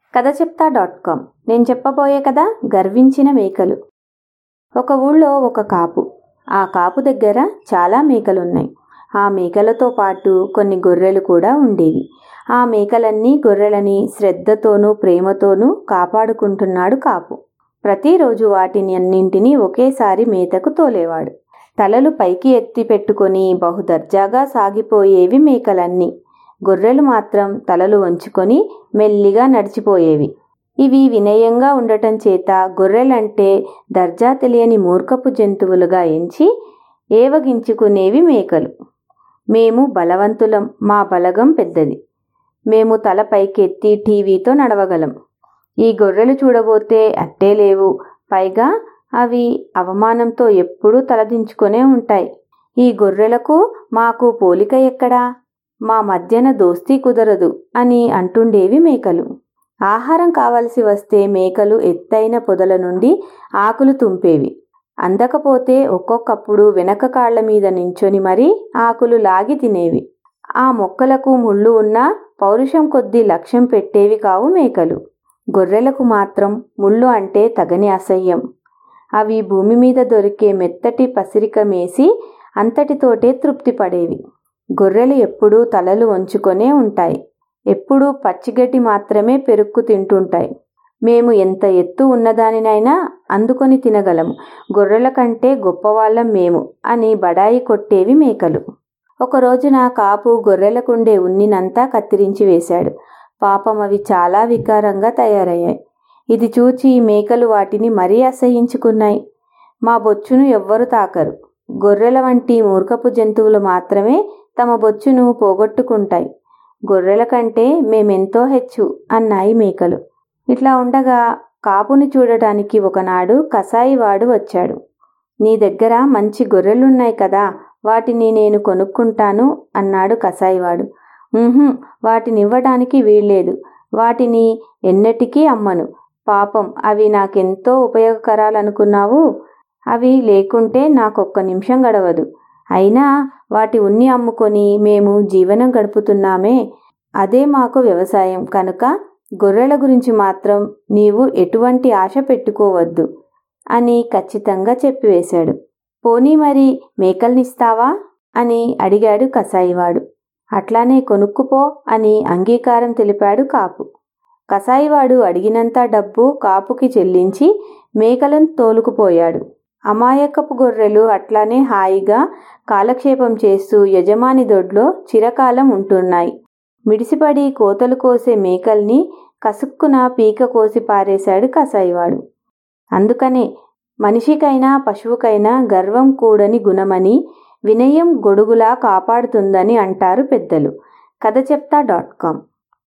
కథ చెప్తా dot com నేను చెప్పబోయే కథ గర్వించిన మేకలు ఒక ఊళ్ళో ఒక కాపు ఆ కాపు దగ్గర చాలా మేకలున్నాయి ఆ మేకలతో పాటు కొన్ని గొర్రెలు కూడా ఉండేవి ఆ మేకలన్నీ గొర్రెలని శ్రద్ధతోనూ ప్రేమతోనూ కాపాడుకుంటున్నాడు కాపు ప్రతిరోజు వాటిని అన్నింటినీ ఒకేసారి మేతకు తోలేవాడు తలలు పైకి ఎత్తి పెట్టుకొని బహుదర్జాగా సాగిపోయేవి మేకలన్నీ గొర్రెలు మాత్రం తలలు వంచుకొని మెల్లిగా నడిచిపోయేవి ఇవి వినయంగా ఉండటం చేత గొర్రెలంటే దర్జా తెలియని మూర్ఖపు జంతువులుగా ఎంచి ఏవగించుకునేవి మేకలు మేము బలవంతులం మా బలగం పెద్దది మేము తల పైకెత్తి టీవీతో నడవగలం ఈ గొర్రెలు చూడబోతే అట్టే లేవు పైగా అవి అవమానంతో ఎప్పుడూ తలదించుకొనే ఉంటాయి ఈ గొర్రెలకు మాకు పోలిక ఎక్కడా మా మధ్యన దోస్తీ కుదరదు అని అంటుండేవి మేకలు ఆహారం కావలసి వస్తే మేకలు ఎత్తైన పొదల నుండి ఆకులు తుంపేవి అందకపోతే ఒక్కొక్కప్పుడు వెనక కాళ్ల మీద నించొని మరీ ఆకులు లాగి తినేవి ఆ మొక్కలకు ముళ్ళు ఉన్నా పౌరుషం కొద్దీ లక్ష్యం పెట్టేవి కావు మేకలు గొర్రెలకు మాత్రం ముళ్ళు అంటే తగని అసహ్యం అవి భూమి మీద దొరికే మెత్తటి పసిరిక మేసి అంతటితోటే తృప్తి పడేవి గొర్రెలు ఎప్పుడూ తలలు వంచుకొనే ఉంటాయి ఎప్పుడూ పచ్చిగడ్డి మాత్రమే పెరుక్కు తింటుంటాయి మేము ఎంత ఎత్తు ఉన్నదానినైనా అందుకొని తినగలము గొర్రెల కంటే గొప్పవాళ్ళం మేము అని బడాయి కొట్టేవి మేకలు ఒక రోజున కాపు గొర్రెలకుండే ఉన్నినంతా కత్తిరించి వేశాడు పాపం అవి చాలా వికారంగా తయారయ్యాయి ఇది చూచి మేకలు వాటిని మరీ అసహించుకున్నాయి మా బొచ్చును ఎవ్వరు తాకరు గొర్రెల వంటి మూర్ఖపు జంతువులు మాత్రమే తమ బొచ్చును పోగొట్టుకుంటాయి గొర్రెల కంటే మేమెంతో హెచ్చు అన్నాయి మేకలు ఇట్లా ఉండగా కాపుని చూడటానికి ఒకనాడు కసాయివాడు వచ్చాడు నీ దగ్గర మంచి గొర్రెలున్నాయి కదా వాటిని నేను కొనుక్కుంటాను అన్నాడు కసాయివాడు వాటినివ్వడానికి వీల్లేదు వాటిని ఎన్నటికీ అమ్మను పాపం అవి నాకెంతో ఉపయోగకరాలనుకున్నావు అవి లేకుంటే నాకొక్క నిమిషం గడవదు అయినా వాటి ఉన్ని అమ్ముకొని మేము జీవనం గడుపుతున్నామే అదే మాకు వ్యవసాయం కనుక గొర్రెల గురించి మాత్రం నీవు ఎటువంటి ఆశ పెట్టుకోవద్దు అని ఖచ్చితంగా చెప్పివేశాడు పోనీ మరి మేకల్నిస్తావా అని అడిగాడు కసాయివాడు అట్లానే కొనుక్కుపో అని అంగీకారం తెలిపాడు కాపు కసాయివాడు అడిగినంత డబ్బు కాపుకి చెల్లించి మేకలను తోలుకుపోయాడు అమాయకపు గొర్రెలు అట్లానే హాయిగా కాలక్షేపం చేస్తూ యజమాని దొడ్లో చిరకాలం ఉంటున్నాయి మిడిసిపడి కోతలు కోసే మేకల్ని కసుక్కున పీక కోసి పారేశాడు కసాయివాడు అందుకనే మనిషికైనా పశువుకైనా గర్వం కూడని గుణమని వినయం గొడుగులా కాపాడుతుందని అంటారు పెద్దలు కథ చెప్తా డాట్ కామ్